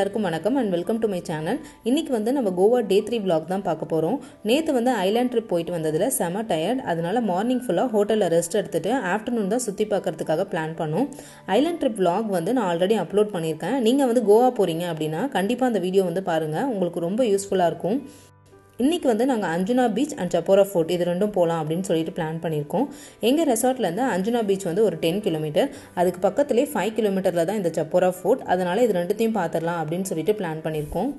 எல்லாருக்கும் வணக்கம் and welcome to my channel இன்னைக்கு வந்து நம்ம கோவா டே த்ரீ vlog தான் பார்க்க போகிறோம் நேற்று வந்து ஐலாண்ட் ட்ரிப் போயிட்டு வந்ததில் செம டயர்ட் அதனால மார்னிங் ஃபுல்லாக ஹோட்டலில் ரெஸ்ட் எடுத்துட்டு ஆஃப்டர்நூன் தான் சுற்றி பார்க்கறதுக்காக பிளான் பண்ணோம் ஐலாண்ட் ட்ரிப் vlog வந்து நான் ஆல்ரெடி அப்லோட் பண்ணியிருக்கேன் நீங்கள் வந்து கோவா போகிறீங்க அப்படின்னா கண்டிப்பாக அந்த வீடியோ வந்து பாருங்கள் உங்களுக்கு ரொம்ப யூஸ்ஃபுல்லாக இருக்கும் இன்றைக்கி வந்து நாங்கள் Anjuna beach and Chapora fort இது ரெண்டும் போகலாம் அப்படின்னு சொல்லிட்டு பிளான் பண்ணியிருக்கோம் எங்கள் ரெசார்ட்லேருந்து அஞ்சுனா பீச் வந்து ஒரு டென் கிலோமீட்டர் அதுக்கு பக்கத்துலேயே ஃபைவ் கிலோமீட்டரில் தான் இந்த சப்போரா ஃபோர்ட் அதனால் இது ரெண்டுத்தையும் பார்த்துடலாம் அப்படின்னு சொல்லிட்டு பிளான் பண்ணியிருக்கோம்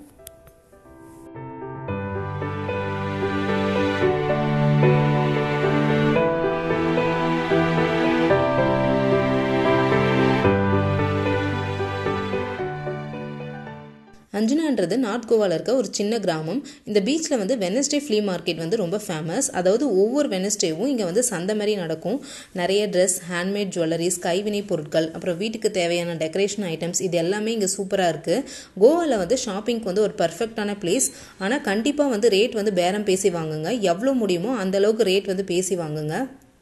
அஞ்சுனான்றது நார்த் கோவாவில் இருக்க ஒரு சின்ன கிராமம் இந்த பீச்சில் வந்து வெனஸ்டே ஃப்ளீ மார்க்கெட் வந்து ரொம்ப ஃபேமஸ் அதாவது ஒவ்வொரு வெனஸ்டேவும் இங்கே வந்து சந்தை மாதிரி நடக்கும் நிறைய ட்ரெஸ் ஹேண்ட்மேட் ஜுவல்லரிஸ் கைவினை பொருட்கள் அப்புறம் வீட்டுக்கு தேவையான டெக்கரேஷன் ஐட்டம்ஸ் இது எல்லாமே இங்கே சூப்பராக இருக்குது கோவாவில் வந்து ஷாப்பிங்க்கு வந்து ஒரு பர்ஃபெக்டான பிளேஸ் ஆனால் கண்டிப்பாக வந்து ரேட் வந்து பேரம் பேசி வாங்குங்க எவ்வளோ முடியுமோ அந்த அளவுக்கு ரேட் வந்து பேசி வாங்குங்க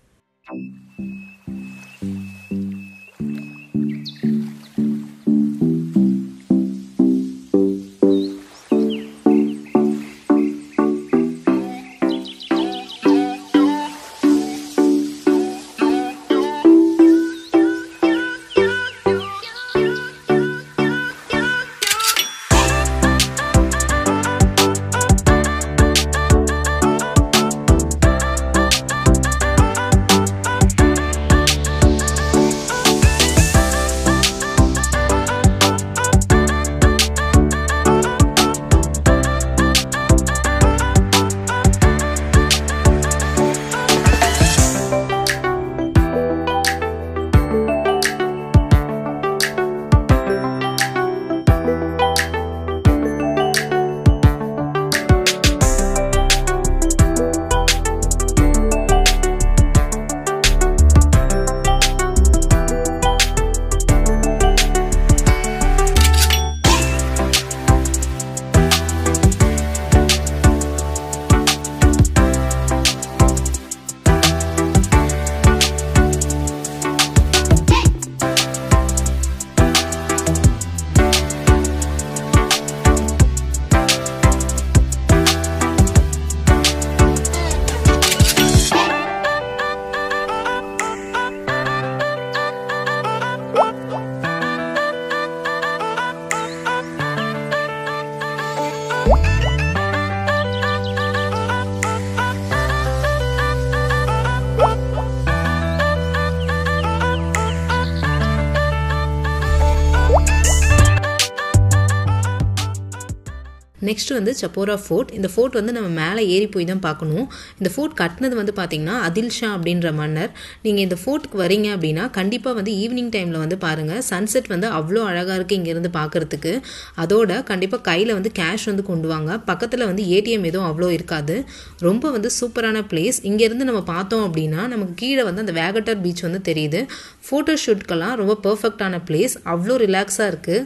நெக்ஸ்ட் வந்து சப்போரா ஃபோர்ட் இந்த ஃபோர்ட் வந்து நம்ம மேலே ஏறி போய் தான் பார்க்கணும் இந்த ஃபோர்ட் கட்டினது வந்து பார்த்தீங்கன்னா அதில் ஷா அப்படின்ற மன்னர் நீங்கள் இந்த ஃபோர்ட்டுக்கு வரீங்க அப்படின்னா கண்டிப்பாக வந்து ஈவினிங் டைமில் வந்து பாருங்கள் சன்செட் வந்து அவ்வளோ அழகாக இருக்குது இங்கேருந்து பார்க்குறதுக்கு அதோட கண்டிப்பாக கையில் வந்து கேஷ் வந்து கொண்டு வாங்க பக்கத்தில் வந்து ஏடிஎம் எதுவும் அவ்வளோ இருக்காது ரொம்ப வந்து சூப்பரான பிளேஸ் இங்கேருந்து நம்ம பார்த்தோம் அப்படின்னா நமக்கு கீழே வந்து அந்த வேகட்டர் பீச் வந்து தெரியுது ஃபோட்டோ ஷூட்க்கெல்லாம் ரொம்ப பர்ஃபெக்டான பிளேஸ் அவ்வளோ ரிலாக்ஸாக இருக்குது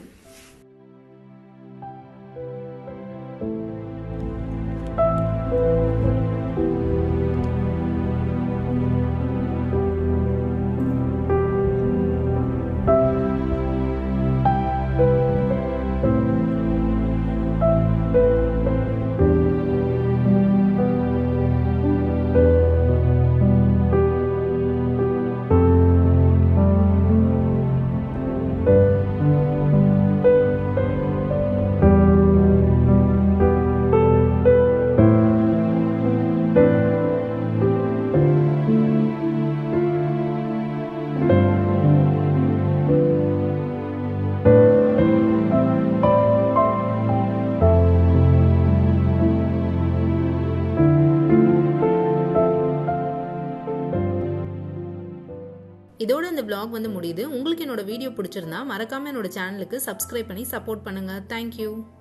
இதோட இந்த vlog வந்து முடியுது உங்களுக்கு என்னோட வீடியோ பிடிச்சிருந்தா மறக்காம என்னோட சேனலுக்கு சப்ஸ்கிரைப் பண்ணி சப்போர்ட் பண்ணுங்க தேங்க்யூ